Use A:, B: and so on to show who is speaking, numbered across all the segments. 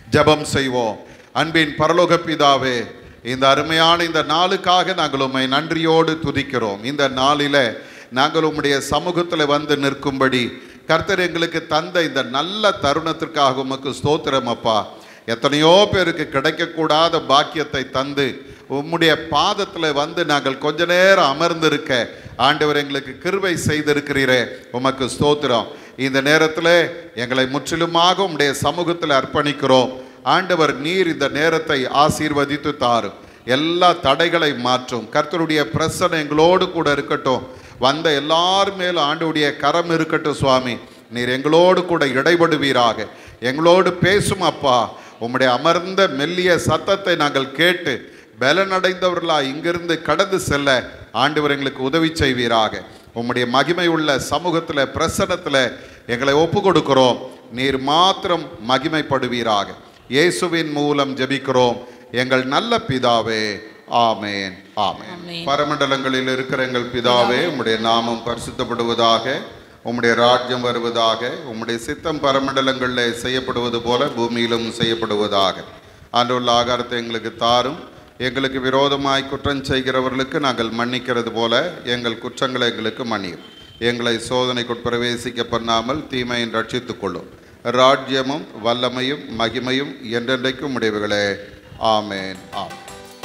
A: ஜெபம் செய்வோம் அன்பின் பரலோக பிதாவே இந்த அருமையான இந்த நாளுக்காக நாங்கள் உம்மை நன்றியோடு துதிக்கிறோம் இந்த நாளில நாங்கள் உம்முடைய சமூகத்தில் வந்து நிற்கும்படி கர்த்தர் எங்களுக்கு தந்த இந்த நல்ல தருணத்திற்காக உமக்கு ஸ்தோத்திரம் அப்பா எத்தனையோ பேருக்கு கிடைக்கக்கூடாத பாக்கியத்தை தந்து உம்முடைய பாதத்தில் வந்து நாங்கள் கொஞ்ச நேரம் அமர்ந்திருக்க ஆண்டவர் எங்களுக்கு கிருபை செய்திருக்கிறீரே உமக்கு ஸ்தோத்திரம் இந்த நேரத்தில் எங்களை முற்றிலுமாக உம்முடைய சமூகத்தில் அர்ப்பணிக்கிறோம் ஆண்டவர் நீர் இந்த நேரத்தை ஆசீர்வதித்து தாரும் எல்லா தடைகளை மாற்றும் கர்த்தருடைய பிரசனை எங்களோடு கூட இருக்கட்டும் வந்த எல்லார் மேலும் ஆண்டவருடைய கரம் இருக்கட்டும் சுவாமி நீர் எங்களோடு கூட இடைபடுவீராக எங்களோடு பேசும் அப்பா உம்முடைய அமர்ந்த மெல்லிய சத்தத்தை நாங்கள் கேட்டு பலனடைந்தவர்களா இங்கிருந்து கடந்து செல்ல ஆண்டவர் எங்களுக்கு உதவி செய்வீராக உம்முடைய மகிமை உள்ள சமூகத்தில் பிரசனத்தில் எங்களை ஒப்பு கொடுக்கிறோம் நீர் மாத்திரம் மகிமைப்படுவீராக இயேசுவின் மூலம் ஜெபிக்கிறோம் எங்கள் நல்ல பிதாவே ஆமேன் ஆமேன்
B: ஆமென்.
A: பரமண்டலங்களில் இருக்கிற எங்கள் பிதாவே உம்முடைய நாமம் பரிசுத்தப்படுவதாக உம்முடைய ராஜ்யம் வருவதாக உம்முடைய சித்தம் பரமண்டலங்களில் செய்யப்படுவது போல பூமியிலும் செய்யப்படுவதாக ஆண்டுள்ள ஆகாரத்தை எங்களுக்கு தாரும் எங்களுக்கு விரோதமாய் குற்றம் செய்கிறவர்களுக்கு நாங்கள் மன்னிக்கிறது போல எங்கள் குற்றங்களை எங்களுக்கு மன்னியும் எங்களை சோதனைக்குட் பிரவேசிக்க பண்ணாமல் தீமையின் ரட்சித்துக் கொள்ளும் ராஜ்யமும் வல்லமையும் மகிமையும் என்றென்றைக்கும் உடையவர்களே ஆமேன் ஆம்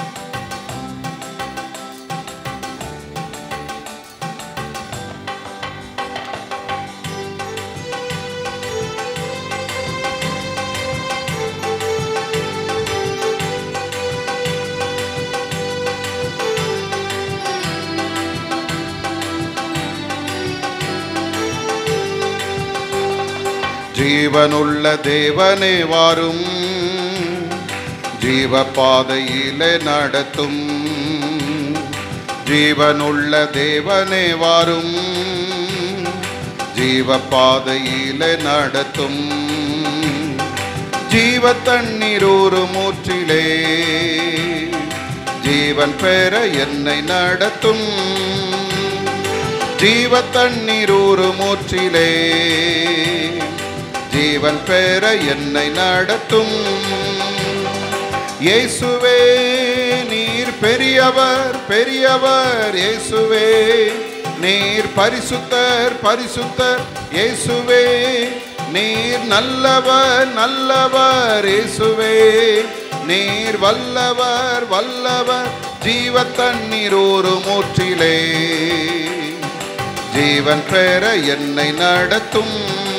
A: ஜீவனுள்ள தேவனே வாரும் ஜீவ பாதையிலே நடத்தும் ஜீவனுள்ள தேவனே வாரும் ஜீவ பாதையிலே நடத்தும் ஜீவ தண்ணீர் ஒரு மூற்றிலே ஜீவன் பெற என்னை நடத்தும் ஜீவ தண்ணீர் ஒரு மூற்றிலே ஜீவன் பெற என்னை நடத்தும் இயேசுவே நீர் பெரியவர் பெரியவர் இயேசுவே நீர் பரிசுத்தர் பரிசுத்தர் இயேசுவே நீர் நல்லவர் நல்லவர் இயேசுவே நீர் வல்லவர் வல்லவர் ஜீவ தண்ணீர் ஒரு மூற்றிலே ஜீவன் பெற என்னை நடத்தும்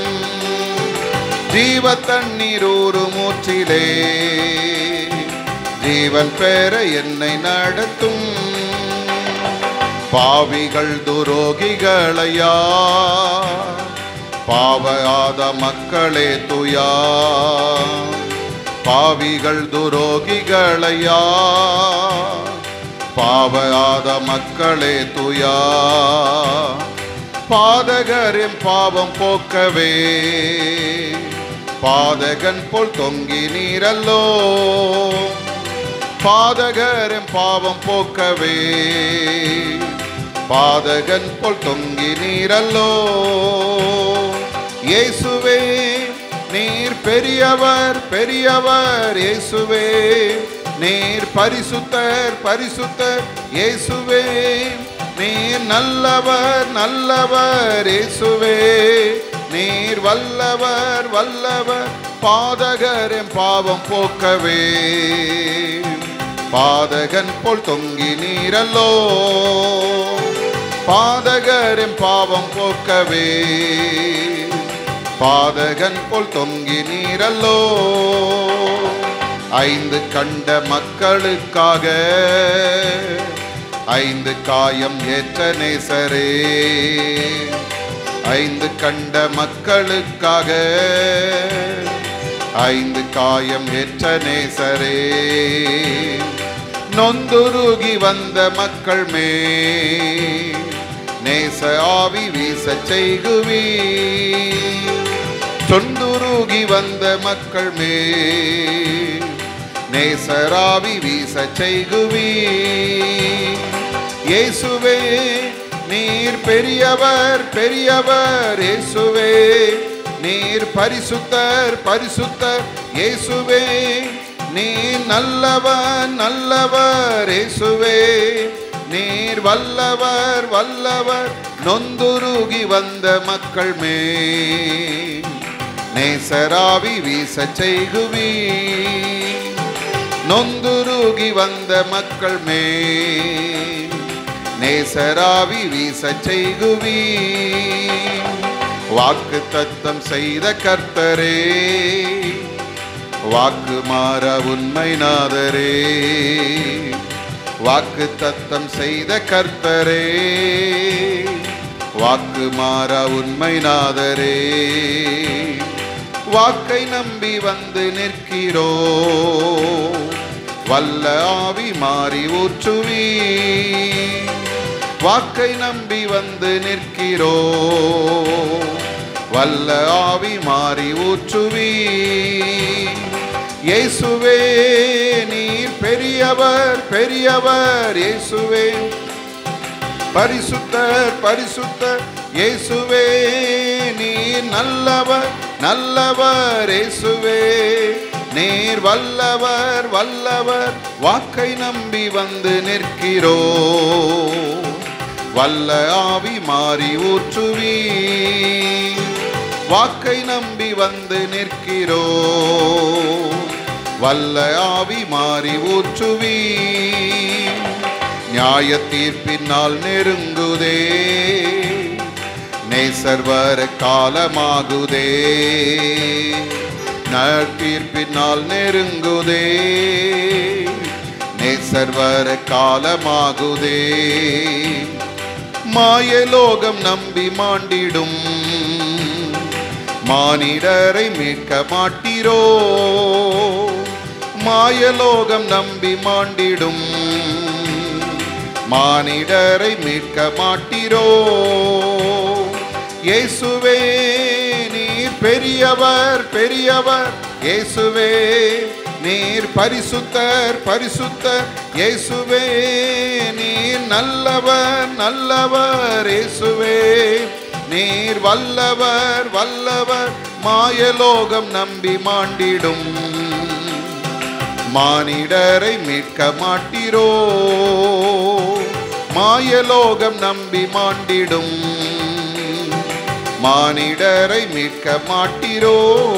A: ஜீவ தண்ணீர் ஒரு மூச்சிலே ஜீவன் பெற என்னை நடத்தும் பாவிகள் துரோகிகளையா பாவயாத மக்களே துயா பாவிகள் துரோகிகளையா பாவயாத மக்களே துயா பாதகரின் பாவம் போக்கவே பாதகன் போல் தொங்கி நீரல்லோ பாதகரின் பாவம் போக்கவே பாதகன் போல் தொங்கி நீரல்லோ இயேசுவே நீர் பெரியவர் பெரியவர் இயேசுவே நீர் பரிசுத்தர் பரிசுத்தர் இயேசுவே நீர் நல்லவர் நல்லவர் இயேசுவே நீர் வல்லவர் வல்லவர் பாதகரின் பாவம் போக்கவே பாதகன் போல் தொங்கி நீரல்லோ பாதகரின் பாவம் போக்கவே பாதகன் போல் தொங்கி நீரல்லோ ஐந்து கண்ட மக்களுக்காக ஐந்து காயம் ஏற்ற நேசரே ஐந்து கண்ட மக்களுக்காக ஐந்து காயம் ஏற்ற நேசரே நொந்துருகி வந்த மக்கள் மே நேச ஆவி வீச செய்குவி தொண்டுருகி வந்த மக்கள் மே நேசராவி வீச செய்குவி இயேசுவே நீர் பெரியவர் பெரியவர் இயேசுவே நீர் பரிசுத்தர் பரிசுத்தர் இயேசுவே நீ நல்லவர் நல்லவர் இயேசுவே நீர் வல்லவர் வல்லவர் நொந்துருகி வந்த மக்கள் மே நேசராவி வீசச் செய்குவி நொந்துருகி வந்த மக்கள் மே நேசராவி வீசச் செய்குவி வாக்கு தத்தம் செய்த கர்த்தரே வாக்கு மாற உண்மை நாதரே வாக்கு தத்தம் செய்த கர்த்தரே வாக்கு மாற உண்மை நாதரே வாக்கை நம்பி வந்து நிற்கிறோ வல்ல ஆவி மாறி ஊற்றுவி வாக்கை நம்பி வந்து நிற்கிறோ வல்ல ஆவி மாறி ஊற்றுவி இயேசுவே நீர் பெரியவர் பெரியவர் இயேசுவே பரிசுத்தர் பரிசுத்தர் இயேசுவே நீர் நல்லவர் நல்லவர் இயேசுவே நீர் வல்லவர் வல்லவர் வாக்கை நம்பி வந்து நிற்கிறோ வல்ல ஆவி மாறி ஊற்றுவி வாக்கை நம்பி வந்து நிற்கிறோ வல்ல ஆவி மாறி ஊற்றுவி நியாய தீர்ப்பினால் நெருங்குதே நேசர் வர காலமாகுதே நற்தீர்ப்பினால் நெருங்குதே நேசர் வர காலமாகுதே மாயலோகம் நம்பி மாண்டிடும் மானிடரை மீட்க மாட்டீரோ மாயலோகம் நம்பி மாண்டிடும் மானிடரை மீட்க மாட்டீரோ இயேசுவே நீர் பெரியவர் பெரியவர் இயேசுவே நீர் பரிசுத்தர் பரிசுத்தர் இயேசுவே நீர் நல்லவர் நல்லவர் இயேசுவே நீர் வல்லவர் வல்லவர் மாயலோகம் நம்பி மாண்டிடும் மானிடரை மீட்க மாட்டீரோ மாயலோகம் நம்பி மாண்டிடும் மானிடரை மீட்க மாட்டீரோ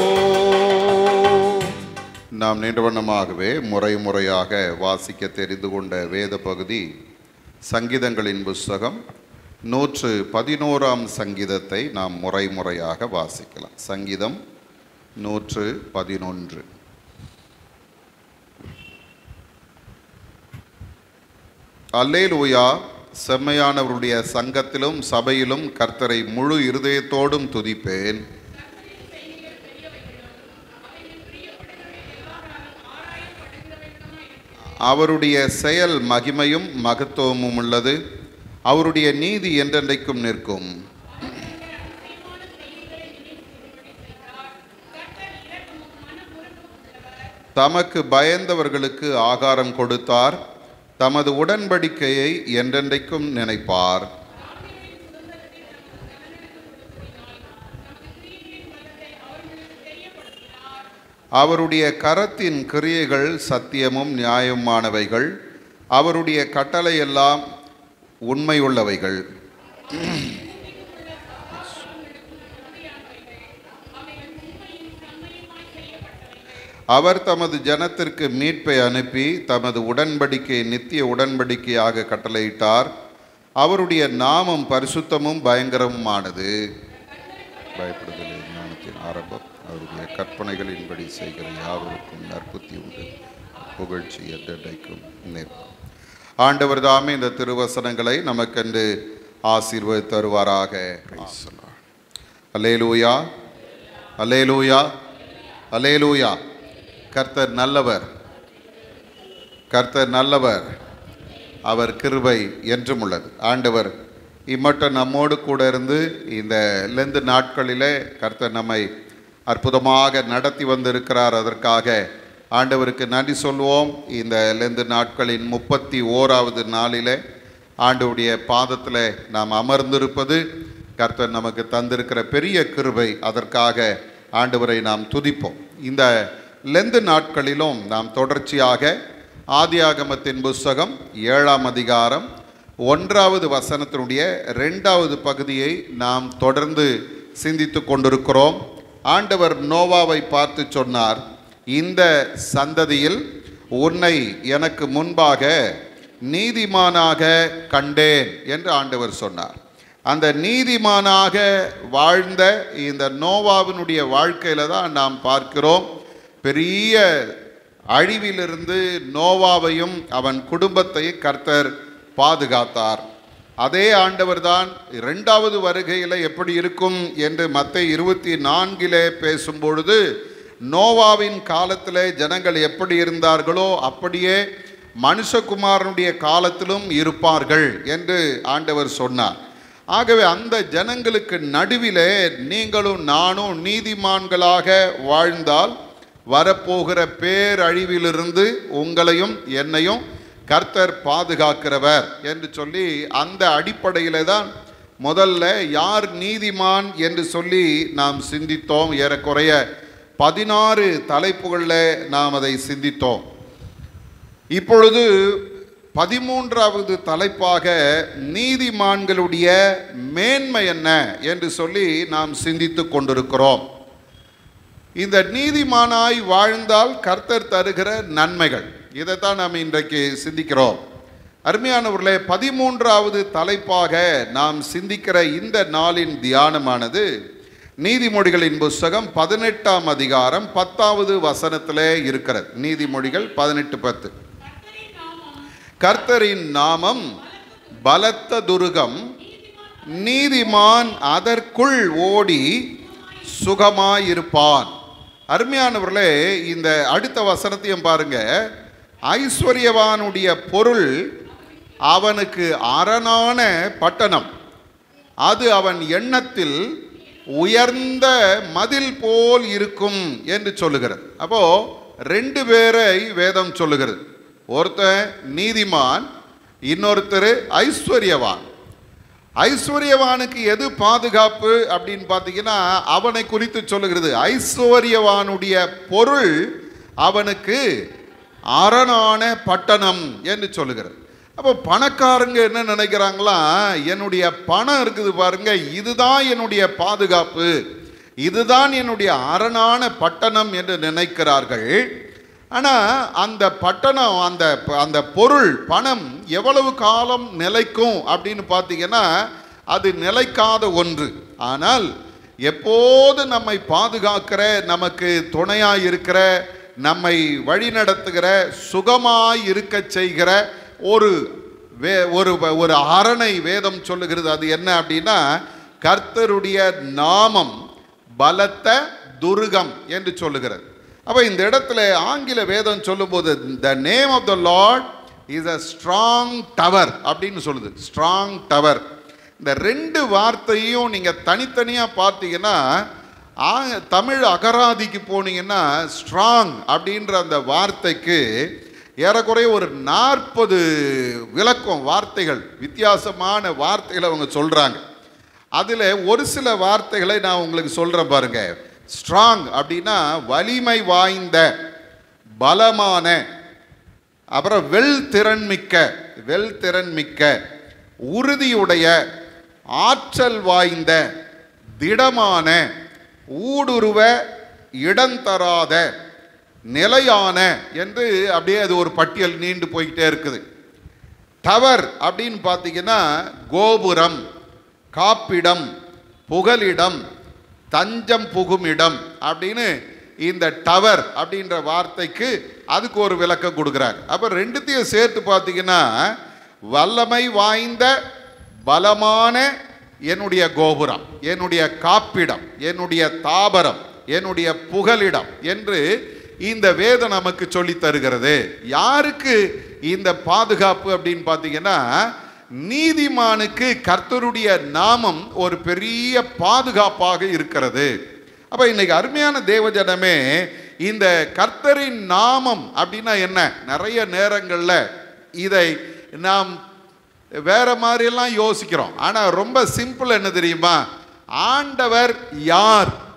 A: நாம் நிறுவனமாகவே முறை முறையாக வாசிக்க தெரிந்து கொண்ட வேத பகுதி சங்கீதங்களின் புஸ்தகம் நூற்று பதினோராம் சங்கீதத்தை நாம் முறை முறையாக வாசிக்கலாம் சங்கீதம் நூற்று பதினொன்று அல்லேலூயா செம்மையானவருடைய சங்கத்திலும் சபையிலும் கர்த்தரை முழு இருதயத்தோடும் துதிப்பேன் அவருடைய செயல் மகிமையும் மகத்துவமும் உள்ளது அவருடைய நீதி என்றென்றைக்கும் நிற்கும் தமக்கு பயந்தவர்களுக்கு ஆகாரம் கொடுத்தார் தமது உடன்படிக்கையை என்றென்றைக்கும் நினைப்பார் அவருடைய கரத்தின் கிரியைகள் சத்தியமும் நியாயமானவைகள் அவருடைய கட்டளையெல்லாம் உண்மையுள்ளவைகள் அவர் தமது ஜனத்திற்கு மீட்பை அனுப்பி தமது உடன்படிக்கை நித்திய உடன்படிக்கையாக கட்டளையிட்டார் அவருடைய நாமம் பரிசுத்தமும் பயங்கரமுமானது பயப்படுதலே ஞானத்தின் ஆரம்பம் அவருடைய கற்பனைகளின்படி செய்கிற யாவருக்கும் நற்புத்தி உண்டு புகழ்ச்சி என்றைக்கும் நிற்கும் ஆண்டவர் தாமே இந்த திருவசனங்களை நமக்கென்று ஆசீர்வதி தருவாராக அலேலூயா அலேலூயா அலேலூயா கர்த்தர் நல்லவர் கர்த்தர் நல்லவர் அவர் கிருபை என்றும் உள்ளது ஆண்டவர் இம்மட்டும் நம்மோடு கூட இருந்து இந்த லெந்து நாட்களிலே கர்த்தர் நம்மை அற்புதமாக நடத்தி வந்திருக்கிறார் அதற்காக ஆண்டவருக்கு நன்றி சொல்வோம் இந்த லெந்து நாட்களின் முப்பத்தி ஓராவது நாளிலே ஆண்டவருடைய பாதத்தில் நாம் அமர்ந்திருப்பது கர்த்தர் நமக்கு தந்திருக்கிற பெரிய கிருபை அதற்காக ஆண்டவரை நாம் துதிப்போம் இந்த லெந்து நாட்களிலும் நாம் தொடர்ச்சியாக ஆதியாகமத்தின் புஸ்தகம் ஏழாம் அதிகாரம் ஒன்றாவது வசனத்தினுடைய ரெண்டாவது பகுதியை நாம் தொடர்ந்து சிந்தித்து கொண்டிருக்கிறோம் ஆண்டவர் நோவாவை பார்த்து சொன்னார் இந்த சந்ததியில் உன்னை எனக்கு முன்பாக நீதிமானாக கண்டேன் என்று ஆண்டவர் சொன்னார் அந்த நீதிமானாக வாழ்ந்த இந்த நோவாவினுடைய வாழ்க்கையில தான் நாம் பார்க்கிறோம் பெரிய அழிவிலிருந்து நோவாவையும் அவன் குடும்பத்தையும் கர்த்தர் பாதுகாத்தார் அதே ஆண்டவர்தான் இரண்டாவது வருகையில் எப்படி இருக்கும் என்று மத்த இருபத்தி நான்கிலே பேசும் பொழுது நோவாவின் காலத்தில் ஜனங்கள் எப்படி இருந்தார்களோ அப்படியே மனுஷகுமாரனுடைய காலத்திலும் இருப்பார்கள் என்று ஆண்டவர் சொன்னார் ஆகவே அந்த ஜனங்களுக்கு நடுவிலே நீங்களும் நானும் நீதிமான்களாக வாழ்ந்தால் வரப்போகிற பேரழிவிலிருந்து உங்களையும் என்னையும் கர்த்தர் பாதுகாக்கிறவர் என்று சொல்லி அந்த அடிப்படையில் தான் முதல்ல யார் நீதிமான் என்று சொல்லி நாம் சிந்தித்தோம் ஏறக்குறைய பதினாறு தலைப்புகளில் நாம் அதை சிந்தித்தோம் இப்பொழுது பதிமூன்றாவது தலைப்பாக நீதிமான்களுடைய மேன்மை என்ன என்று சொல்லி நாம் சிந்தித்து கொண்டிருக்கிறோம் இந்த நீதிமானாய் வாழ்ந்தால் கர்த்தர் தருகிற நன்மைகள் இதைத்தான் நாம் இன்றைக்கு சிந்திக்கிறோம் அருமையானவர்களே பதிமூன்றாவது தலைப்பாக நாம் சிந்திக்கிற இந்த நாளின் தியானமானது நீதிமொழிகளின் புஸ்தகம் பதினெட்டாம் அதிகாரம் பத்தாவது வசனத்திலே இருக்கிறது நீதிமொழிகள் பதினெட்டு பத்து கர்த்தரின் நாமம் பலத்த துருகம் நீதிமான் அதற்குள் ஓடி சுகமாயிருப்பான் அருமையானவர்களே இந்த அடுத்த வசனத்தையும் பாருங்க ஐஸ்வர்யவானுடைய பொருள் அவனுக்கு அரணான பட்டணம் அது அவன் எண்ணத்தில் உயர்ந்த மதில் போல் இருக்கும் என்று சொல்லுகிறது அப்போ ரெண்டு பேரை வேதம் சொல்லுகிறது ஒருத்தன் நீதிமான் இன்னொருத்தர் ஐஸ்வர்யவான் ஐஸ்வர்யவானுக்கு எது பாதுகாப்பு அப்படின்னு பார்த்தீங்கன்னா அவனை குறித்து சொல்லுகிறது ஐஸ்வர்யவானுடைய பொருள் அவனுக்கு அரணான பட்டணம் என்று சொல்லுகிறது அப்போ பணக்காரங்க என்ன நினைக்கிறாங்களா என்னுடைய பணம் இருக்குது பாருங்க இதுதான் என்னுடைய பாதுகாப்பு இதுதான் என்னுடைய அரணான பட்டணம் என்று நினைக்கிறார்கள் ஆனால் அந்த பட்டணம் அந்த அந்த பொருள் பணம் எவ்வளவு காலம் நிலைக்கும் அப்படின்னு பார்த்தீங்கன்னா அது நிலைக்காத ஒன்று ஆனால் எப்போது நம்மை பாதுகாக்கிற நமக்கு துணையாக இருக்கிற நம்மை வழிநடத்துகிற சுகமாய் இருக்க செய்கிற ஒரு வே ஒரு ஒரு அரணை வேதம் சொல்லுகிறது அது என்ன அப்படின்னா கர்த்தருடைய நாமம் பலத்த துருகம் என்று சொல்லுகிறது அப்போ இந்த இடத்துல ஆங்கில வேதம் சொல்லும்போது the name of the Lord is a strong tower அப்படின்னு சொல்லுது ஸ்ட்ராங் டவர் இந்த ரெண்டு வார்த்தையும் நீங்கள் தனித்தனியாக பார்த்தீங்கன்னா தமிழ் அகராதிக்கு போனீங்கன்னா ஸ்ட்ராங் அப்படின்ற அந்த வார்த்தைக்கு ஏறக்குறைய ஒரு நாற்பது விளக்கம் வார்த்தைகள் வித்தியாசமான வார்த்தைகளை அவங்க சொல்கிறாங்க அதில் ஒரு சில வார்த்தைகளை நான் உங்களுக்கு சொல்கிறேன் பாருங்க ஸ்ட்ராங் அப்படின்னா வலிமை வாய்ந்த பலமான அப்புறம் வெல் திறன்மிக்க வெல் திறன்மிக்க உறுதியுடைய ஆற்றல் வாய்ந்த திடமான ஊடுருவ இடந்தராத நிலையான என்று அப்படியே அது ஒரு பட்டியல் நீண்டு போய்கிட்டே இருக்குது டவர் அப்படின்னு பார்த்தீங்கன்னா கோபுரம் காப்பிடம் புகலிடம் தஞ்சம் புகுமிடம் அப்படின்னு இந்த டவர் அப்படின்ற வார்த்தைக்கு அதுக்கு ஒரு விளக்கம் கொடுக்குறாங்க அப்போ ரெண்டுத்தையும் சேர்த்து பார்த்தீங்கன்னா வல்லமை வாய்ந்த பலமான என்னுடைய கோபுரம் என்னுடைய காப்பிடம் என்னுடைய தாபரம் என்னுடைய புகலிடம் என்று இந்த வேதம் நமக்கு சொல்லி தருகிறது யாருக்கு இந்த பாதுகாப்பு அப்படின்னு பார்த்தீங்கன்னா நீதிமானுக்கு கர்த்தருடைய நாமம் ஒரு பெரிய பாதுகாப்பாக இருக்கிறது அப்போ இன்னைக்கு அருமையான தேவஜனமே இந்த கர்த்தரின் நாமம் அப்படின்னா என்ன நிறைய நேரங்களில் இதை நாம் வேற மாதிரியெல்லாம் யோசிக்கிறோம் ஆனால் ரொம்ப சிம்பிள் என்ன தெரியுமா ஆண்டவர் யார்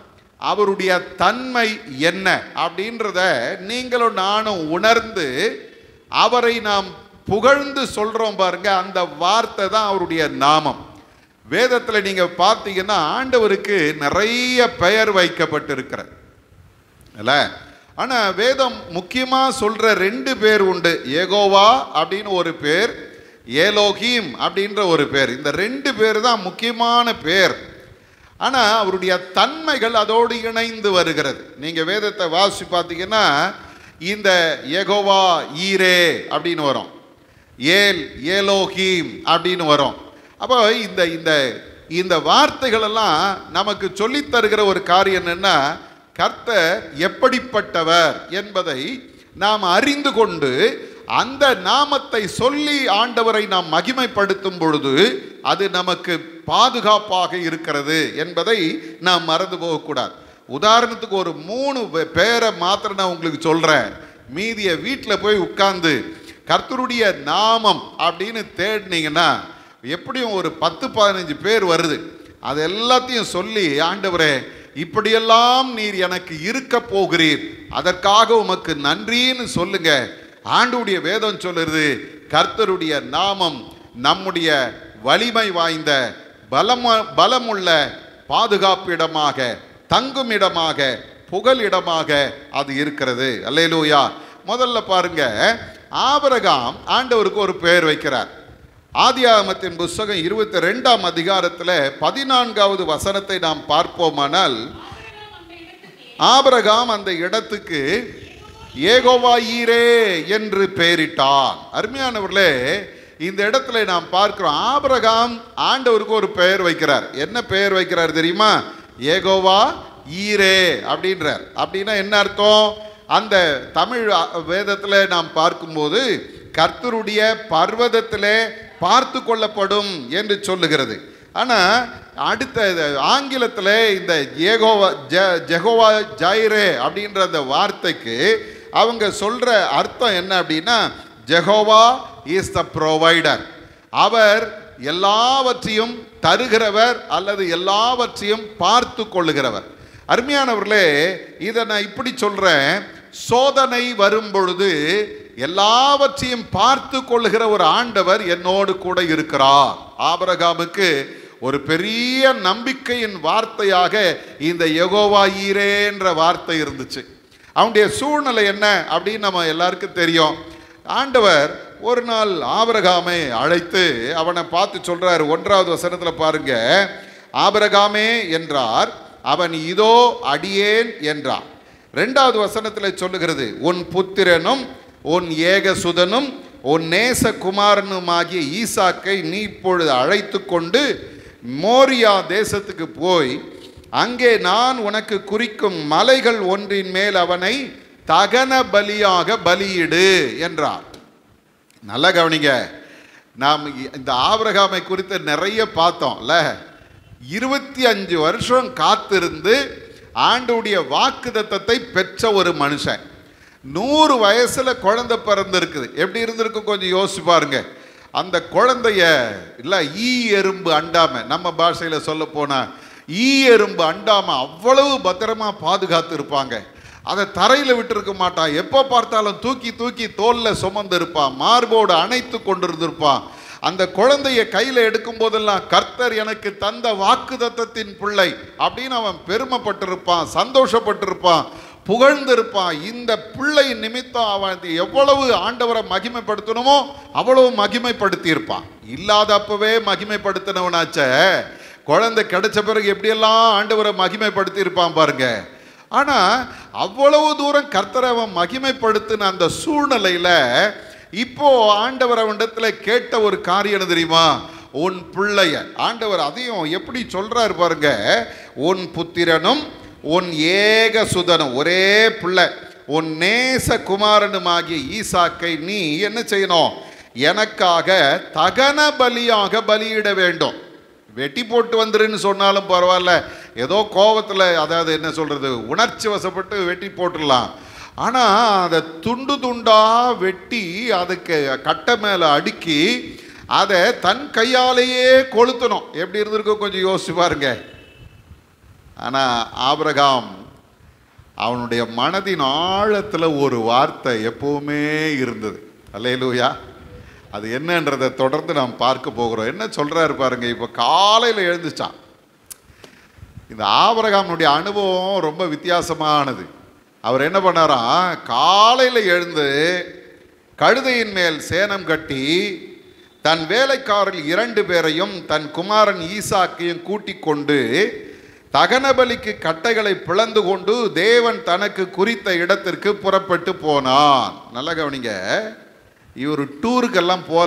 A: அவருடைய தன்மை என்ன அப்படின்றத நீங்களும் நானும் உணர்ந்து அவரை நாம் புகழ்ந்து சொல்றோம் பாருங்க அந்த வார்த்தை தான் அவருடைய நாமம் வேதத்தில் நீங்க பார்த்தீங்கன்னா ஆண்டவருக்கு நிறைய பெயர் வைக்கப்பட்டிருக்கிறது இல்ல ஆனா வேதம் முக்கியமா சொல்ற ரெண்டு பேர் உண்டு ஏகோவா அப்படின்னு ஒரு பேர் ஏலோகீம் அப்படின்ற ஒரு பேர் இந்த ரெண்டு பேர் தான் முக்கியமான பேர் ஆனா அவருடைய தன்மைகள் அதோடு இணைந்து வருகிறது நீங்க வேதத்தை வாசி பார்த்தீங்கன்னா இந்த ஏகோவா ஈரே அப்படின்னு வரும் ஏல் ஏலோகீம் அப்படின்னு வரும் அப்போ இந்த இந்த இந்த வார்த்தைகள் எல்லாம் நமக்கு சொல்லித் தருகிற ஒரு காரியம் என்னன்னா கர்த்தர் எப்படிப்பட்டவர் என்பதை நாம் அறிந்து கொண்டு அந்த நாமத்தை சொல்லி ஆண்டவரை நாம் மகிமைப்படுத்தும் பொழுது அது நமக்கு பாதுகாப்பாக இருக்கிறது என்பதை நாம் மறந்து போகக்கூடாது உதாரணத்துக்கு ஒரு மூணு பே- பேரை மாத்திரம் நான் உங்களுக்கு சொல்றேன் மீதிய வீட்டில் போய் உட்கார்ந்து கர்த்தருடைய நாமம் அப்படின்னு தேடினீங்கன்னா எப்படியும் ஒரு பத்து பதினஞ்சு பேர் வருது அது எல்லாத்தையும் சொல்லி ஆண்டவரே இப்படியெல்லாம் நீர் எனக்கு இருக்க போகிறீர் அதற்காக உமக்கு நன்றின்னு சொல்லுங்க ஆண்டுடைய வேதம் சொல்லுறது கர்த்தருடைய நாமம் நம்முடைய வலிமை வாய்ந்த பலம பலமுள்ள பாதுகாப்பிடமாக தங்குமிடமாக புகலிடமாக அது இருக்கிறது அல்லேலூயா முதல்ல பாருங்க ஆபிரகாம் ஆண்டவருக்கு ஒரு பெயர் வைக்கிறார் ஆதியாகமத்தின் புஸ்தகம் இருபத்தி ரெண்டாம் அதிகாரத்தில் பதினான்காவது வசனத்தை நாம் பார்ப்போமானால் ஆபிரகாம் அந்த இடத்துக்கு ஏகோவாயீரே என்று பெயரிட்டான் அருமையானவர்களே இந்த இடத்துல நாம் பார்க்கிறோம் ஆபிரகாம் ஆண்டவருக்கு ஒரு பெயர் வைக்கிறார் என்ன பெயர் வைக்கிறார் தெரியுமா ஏகோவா ஈரே அப்படின்றார் அப்படின்னா என்ன அர்த்தம் அந்த தமிழ் வேதத்தில் நாம் பார்க்கும்போது கர்த்தருடைய பர்வதத்திலே பார்த்து கொள்ளப்படும் என்று சொல்லுகிறது ஆனால் அடுத்த இது ஆங்கிலத்தில் இந்த ஏகோவா ஜ ஜெகோவா ஜைரே அப்படின்ற அந்த வார்த்தைக்கு அவங்க சொல்கிற அர்த்தம் என்ன அப்படின்னா ஜெகோவா இஸ் த ப்ரொவைடர் அவர் எல்லாவற்றையும் தருகிறவர் அல்லது எல்லாவற்றையும் பார்த்து கொள்ளுகிறவர் அருமையானவர்களே இதை நான் இப்படி சொல்றேன் சோதனை வரும் பொழுது எல்லாவற்றையும் பார்த்து கொள்ளுகிற ஒரு ஆண்டவர் என்னோடு கூட இருக்கிறார் ஆபரகாமுக்கு ஒரு பெரிய நம்பிக்கையின் வார்த்தையாக இந்த யெகோவா ஈரே என்ற வார்த்தை இருந்துச்சு அவனுடைய சூழ்நிலை என்ன அப்படின்னு நம்ம எல்லாருக்கும் தெரியும் ஆண்டவர் ஒரு நாள் ஆபரகாமை அழைத்து அவனை பார்த்து சொல்றார் ஒன்றாவது வசனத்துல பாருங்க ஆபரகாமே என்றார் அவன் இதோ அடியேன் என்றான் ரெண்டாவது வசனத்தில் சொல்லுகிறது உன் புத்திரனும் உன் ஏகசுதனும் உன் நேசகுமாரனுமாகிய ஈசாக்கை நீ இப்பொழுது அழைத்து கொண்டு மோரியா தேசத்துக்கு போய் அங்கே நான் உனக்கு குறிக்கும் மலைகள் ஒன்றின் மேல் அவனை தகன பலியாக பலியிடு என்றார் நல்லா கவனிங்க நாம் இ- இந்த ஆபிரகாமை குறித்து நிறைய பார்த்தோம்ல இருபத்தி அஞ்சு வருஷம் காத்திருந்து ஆண்டுடைய வாக்குதத்தத்தை பெற்ற ஒரு மனுஷன் நூறு வயசுல குழந்தை பிறந்திருக்குது எப்படி இருந்திருக்கும் கொஞ்சம் யோசிச்சு பாருங்க அந்த குழந்தைய இல்ல ஈ எறும்பு அண்டாம நம்ம பாஷையில சொல்ல போனா ஈ எறும்பு அண்டாம அவ்வளவு பத்திரமா பாதுகாத்து இருப்பாங்க அதை தரையில விட்டுருக்க மாட்டான் எப்போ பார்த்தாலும் தூக்கி தூக்கி தோல்ல சுமந்து இருப்பான் மார்போடு அணைத்து கொண்டிருந்திருப்பான் அந்த குழந்தைய கையில எடுக்கும் போதெல்லாம் கர்த்தர் எனக்கு தந்த வாக்குதத்தத்தின் பிள்ளை அப்படின்னு அவன் பெருமைப்பட்டிருப்பான் சந்தோஷப்பட்டிருப்பான் புகழ்ந்திருப்பான் இந்த பிள்ளை நிமித்தம் அவன் எவ்வளவு ஆண்டவரை மகிமைப்படுத்தணுமோ அவ்வளவு மகிமைப்படுத்தி இருப்பான் இல்லாத அப்பவே மகிமைப்படுத்தினவனாச்சே குழந்தை கிடைச்ச பிறகு எப்படியெல்லாம் ஆண்டவரை மகிமைப்படுத்தி இருப்பான் பாருங்க ஆனா அவ்வளவு தூரம் கர்த்தரை அவன் மகிமைப்படுத்தின அந்த சூழ்நிலையில இப்போ ஆண்டவர் அவனிடத்துல கேட்ட ஒரு காரியம் என்ன தெரியுமா உன் பிள்ளைய ஆண்டவர் அதையும் எப்படி சொல்றாரு பாருங்க உன் புத்திரனும் உன் ஏக சுதனும் ஒரே பிள்ளை உன் நேச குமாரனுமாகிய ஈசாக்கை நீ என்ன செய்யணும் எனக்காக தகன பலியாக பலியிட வேண்டும் வெட்டி போட்டு வந்துருன்னு சொன்னாலும் பரவாயில்ல ஏதோ கோவத்தில் அதாவது என்ன சொல்றது உணர்ச்சி வசப்பட்டு வெட்டி போட்டுடலாம் ஆனால் அதை துண்டு துண்டா வெட்டி அதுக்கு கட்டை மேலே அடுக்கி அதை தன் கையாலேயே கொளுத்தணும் எப்படி இருந்திருக்கும் கொஞ்சம் யோசிச்சு பாருங்க ஆனால் ஆபிரகாம் அவனுடைய மனதின் ஆழத்தில் ஒரு வார்த்தை எப்பவுமே இருந்தது அல்லேலூயா அது என்னன்றதை தொடர்ந்து நாம் பார்க்க போகிறோம் என்ன சொல்றாரு பாருங்க இப்போ காலையில் எழுந்துச்சான் இந்த ஆபரகாமனுடைய அனுபவம் ரொம்ப வித்தியாசமானது அவர் என்ன பண்ணாராம் காலையில் எழுந்து கழுதையின் மேல் சேனம் கட்டி தன் வேலைக்காரர்கள் இரண்டு பேரையும் தன் குமாரன் ஈசாக்கையும் கூட்டிக் கொண்டு தகனபலிக்கு கட்டைகளை பிளந்து கொண்டு தேவன் தனக்கு குறித்த இடத்திற்கு புறப்பட்டு போனான் நல்லா கவனிங்க இவர் டூருக்கெல்லாம் போல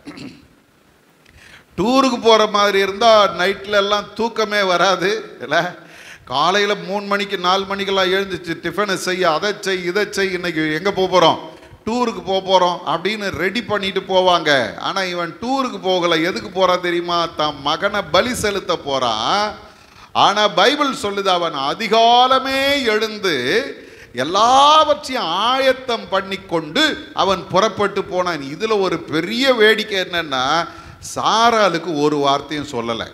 A: டூருக்கு போகிற மாதிரி இருந்தால் நைட்டில் எல்லாம் தூக்கமே வராது இல்லை காலையில் மூணு மணிக்கு நாலு மணிக்கெல்லாம் எழுந்துச்சு டிஃபனை செய்ய அதை செய் இதை செய் இன்னைக்கு எங்கே போக போகிறோம் டூருக்கு போக போகிறோம் அப்படின்னு ரெடி பண்ணிட்டு போவாங்க ஆனால் இவன் டூருக்கு போகலை எதுக்கு போகிறான் தெரியுமா தன் மகனை பலி செலுத்த போகிறான் ஆனால் பைபிள் சொல்லுது அவன் அதிகாலமே எழுந்து எல்லாவற்றையும் ஆயத்தம் பண்ணி கொண்டு அவன் புறப்பட்டு போனான் இதில் ஒரு பெரிய வேடிக்கை என்னன்னா சாராளுக்கு ஒரு வார்த்தையும் சொல்லலை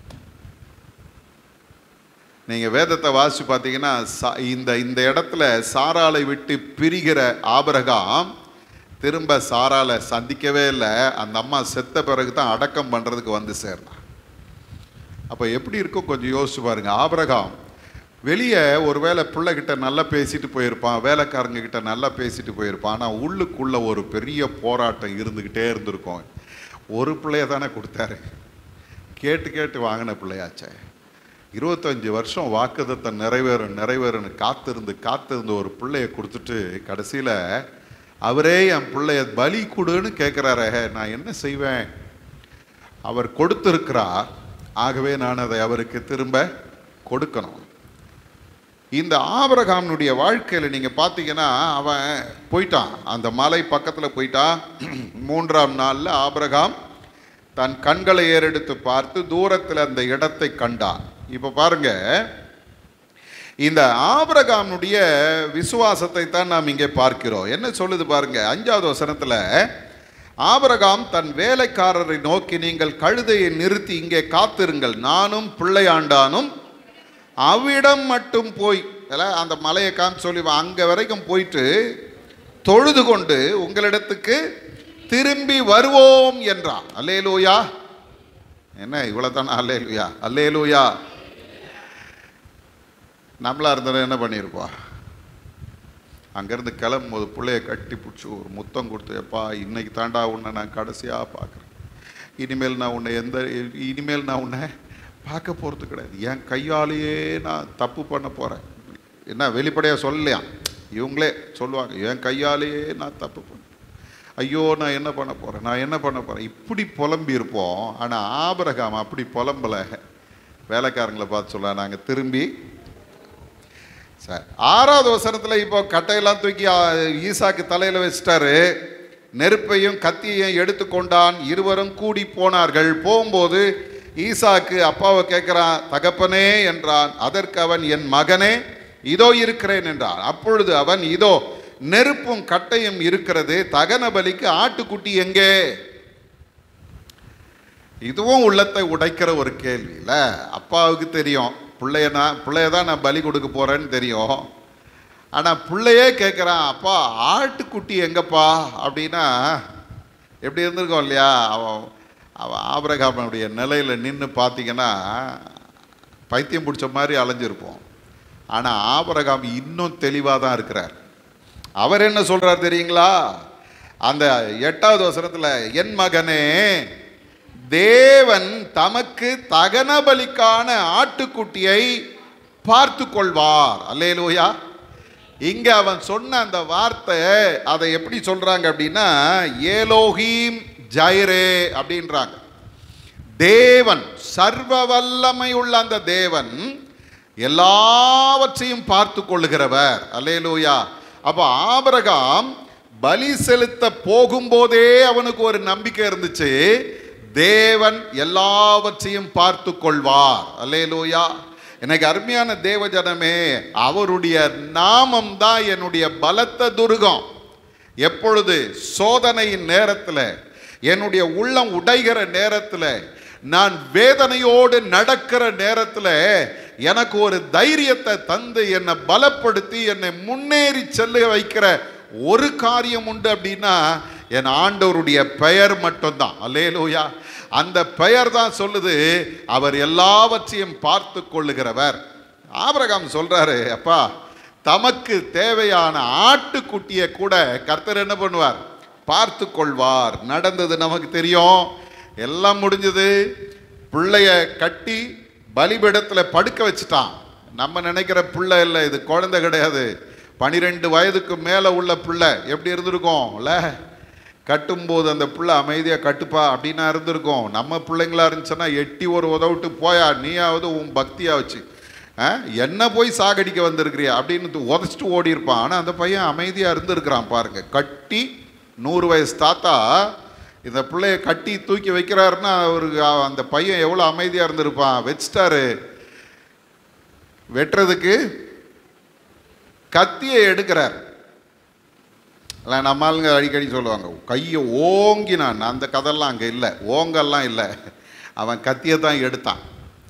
A: நீங்கள் வேதத்தை வாசிச்சு பார்த்தீங்கன்னா சா- இந்த இந்த இடத்துல சாராளை விட்டு பிரிகிற ஆபரகாம் திரும்ப சாராளை சந்திக்கவே இல்லை அந்த அம்மா செத்த பிறகு தான் அடக்கம் பண்ணுறதுக்கு வந்து சேர்ந்தான் அப்போ எப்படி இருக்கும் கொஞ்சம் யோசிச்சு பாருங்க ஆபிரகாம் வெளியே ஒருவேளை பிள்ளைகிட்ட நல்லா பேசிட்டு போயிருப்பான் வேலைக்காரங்க கிட்ட நல்லா பேசிட்டு போயிருப்பான் ஆனால் உள்ளுக்குள்ள ஒரு பெரிய போராட்டம் இருந்துக்கிட்டே இருந்திருக்கும் ஒரு பிள்ளைய தானே கொடுத்தாரு கேட்டு கேட்டு வாங்கின பிள்ளையாச்சே இருபத்தஞ்சி வருஷம் வாக்குதத்தை நிறைவேறும் நிறைவேறும்னு காத்திருந்து காத்திருந்து ஒரு பிள்ளைய கொடுத்துட்டு கடைசியில் அவரே என் பிள்ளைய பலி கொடுன்னு கேட்குறாரே நான் என்ன செய்வேன் அவர் கொடுத்திருக்கிறார் ஆகவே நான் அதை அவருக்கு திரும்ப கொடுக்கணும் இந்த ஆபரகாமனுடைய வாழ்க்கையில் நீங்கள் பார்த்தீங்கன்னா அவன் போயிட்டான் அந்த மலை பக்கத்தில் போயிட்டான் மூன்றாம் நாளில் ஆபரகாம் தன் கண்களை ஏறெடுத்து பார்த்து தூரத்தில் அந்த இடத்தை கண்டான் இப்போ பாருங்க இந்த ஆபரகாமனுடைய விசுவாசத்தை தான் நாம் இங்கே பார்க்கிறோம் என்ன சொல்லுது பாருங்க அஞ்சாவது வசனத்தில் ஆபரகாம் தன் வேலைக்காரரை நோக்கி நீங்கள் கழுதையை நிறுத்தி இங்கே காத்திருங்கள் நானும் பிள்ளையாண்டானும் அவ்விடம் மட்டும் போய் இல்ல, அந்த மலையை காமிச்சு சொல்லி அங்கே வரைக்கும் போயிட்டு தொழுது கொண்டு உங்களிடத்துக்கு திரும்பி வருவோம் என்றான் அல்லேலூயா என்ன இவ்வளோ தானே அல்லேலூயா அல்லேலூயா நம்மளா இருந்தாலும் என்ன பண்ணியிருப்போம் அங்கேருந்து கிளம்பும்போது பிள்ளைய கட்டி பிடிச்சி ஒரு முத்தம் கொடுத்து எப்பா இன்னைக்கு தாண்டா உன்னை நான் கடைசியாக பார்க்குறேன் இனிமேல் நான் உன்னை எந்த இனிமேல் நான் உன்னை பார்க்க போகிறது கிடையாது என் கையாலேயே நான் தப்பு பண்ண போகிறேன் என்ன வெளிப்படையாக சொல்லலையா இவங்களே சொல்லுவாங்க என் கையாலேயே நான் தப்பு பண்ண ஐயோ நான் என்ன பண்ண போகிறேன் நான் என்ன பண்ண போகிறேன் இப்படி புலம்பி இருப்போம் ஆனால் ஆபரகாம் அப்படி புலம்பலை வேலைக்காரங்களை பார்த்து சொல்ல நாங்கள் திரும்பி சரி ஆறாவது வசனத்தில் இப்போ கட்டையெல்லாம் தூக்கி ஆ, ஈசாக்கு தலையில் வச்சிட்டாரு நெருப்பையும் கத்தியையும் எடுத்துக்கொண்டான் இருவரும் கூடி போனார்கள் போகும்போது ஈசாக்கு அப்பாவை கேட்குறான் தகப்பனே என்றான் அதற்கு அவன் என் மகனே இதோ இருக்கிறேன் என்றான் அப்பொழுது அவன் இதோ நெருப்பும் கட்டையும் இருக்கிறது தகன பலிக்கு ஆட்டுக்குட்டி எங்கே இதுவும் உள்ளத்தை உடைக்கிற ஒரு கேள்வி இல்ல அப்பாவுக்கு தெரியும் பிள்ளைய நான் பிள்ளைய தான் நான் பலி கொடுக்க போறேன்னு தெரியும் ஆனால் பிள்ளையே கேட்குறான் அப்பா ஆட்டுக்குட்டி எங்கப்பா அப்படின்னா எப்படி இருந்திருக்கோம் இல்லையா அவன் அவன் ஆபரகாமனுடைய நிலையில் நின்று பார்த்தீங்கன்னா பைத்தியம் பிடிச்ச மாதிரி அலைஞ்சிருப்போம் ஆனால் ஆபரகாம் இன்னும் தெளிவாக தான் இருக்கிறார் அவர் என்ன சொல்றார் தெரியுங்களா அந்த எட்டாவது வசனத்தில் என் மகனே தேவன் தமக்கு தகன பலிக்கான ஆட்டுக்குட்டியை பார்த்து கொள்வார் அல்லேலூயா இங்க அவன் சொன்ன அந்த வார்த்தை அதை எப்படி சொல்றாங்க அப்படின்னா ஏலோஹீம் ஜைரே அப்படின்றாங்க தேவன் சர்வ வல்லமை உள்ள அந்த தேவன் எல்லாவற்றையும் பார்த்து கொள்ளுகிறவர் அல்லேலூயா அப்போ ஆபிரகாம் பலி செலுத்த போகும்போதே அவனுக்கு ஒரு நம்பிக்கை இருந்துச்சு தேவன் எல்லாவற்றையும் பார்த்து கொள்வார் அல்லேலூயா எனக்கு அருமையான தேவ ஜனமே அவருடைய நாமம் தான் என்னுடைய பலத்த துருகம் எப்பொழுது சோதனையின் நேரத்தில் என்னுடைய உள்ளம் உடைகிற நேரத்தில் நான் வேதனையோடு நடக்கிற நேரத்தில் எனக்கு ஒரு தைரியத்தை தந்து என்னை பலப்படுத்தி என்னை முன்னேறி செல்ல வைக்கிற ஒரு காரியம் உண்டு அப்படின்னா என் ஆண்டவருடைய பெயர் மட்டும்தான் அல்லேலூயா அந்த பெயர் தான் சொல்லுது அவர் எல்லாவற்றையும் பார்த்து கொள்ளுகிறவர் ஆபிரகாம் சொல்றாரு அப்பா தமக்கு தேவையான ஆட்டுக்குட்டியை கூட கர்த்தர் என்ன பண்ணுவார் பார்த்து கொள்வார் நடந்தது நமக்கு தெரியும் எல்லாம் முடிஞ்சது பிள்ளைய கட்டி பலிபீடத்தில் படுக்க வச்சுட்டான் நம்ம நினைக்கிற பிள்ளை இல்லை இது குழந்தை கிடையாது பனிரெண்டு வயதுக்கு மேலே உள்ள பிள்ளை எப்படி இருந்திருக்கும்ல கட்டும்போது அந்த பிள்ளை அமைதியாக கட்டுப்பா அப்படின்னா இருந்திருக்கும் நம்ம பிள்ளைங்களா இருந்துச்சுன்னா எட்டி ஒரு உதவிட்டு போயா நீயாவது உன் பக்தியா வச்சு ஆ, என்ன போய் சாகடிக்க வந்திருக்கிறியா அப்படின்னு உதச்சிட்டு ஓடி இருப்பான் ஆனால் அந்த பையன் அமைதியாக இருந்திருக்கிறான் பாருங்க கட்டி நூறு வயசு தாத்தா இந்த பிள்ளைய கட்டி தூக்கி வைக்கிறாருன்னா அவருக்கு அ- அந்த பையன் எவ்வளோ அமைதியாக இருந்திருப்பான் வச்சிட்டாரு வெட்டுறதுக்கு கத்தியை எடுக்கிறார் இல்லை நம்ம ஆளுங்க அடிக்கடி சொல்லுவாங்க கையை ஓங்கினான் அந்த கதெல்லாம் அங்கே இல்லை ஓங்கெல்லாம் இல்லை அவன் கத்தியை தான் எடுத்தான்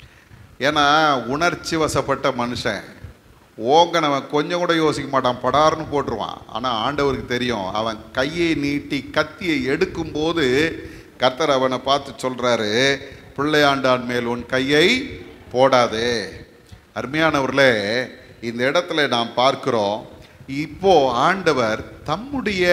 A: ஏன்னா உணர்ச்சி வசப்பட்ட மனுஷன் ஓங்கனவன் கொஞ்சம் கூட யோசிக்க மாட்டான் படார்னு போட்டுருவான் ஆனால் ஆண்டவருக்கு தெரியும் அவன் கையை நீட்டி கத்தியை எடுக்கும்போது கர்த்தர் அவனை பார்த்து சொல்கிறாரு பிள்ளையாண்டான் மேல் உன் கையை போடாதே அருமையானவர்களே இந்த இடத்துல நாம் பார்க்கிறோம் இப்போ ஆண்டவர் தம்முடைய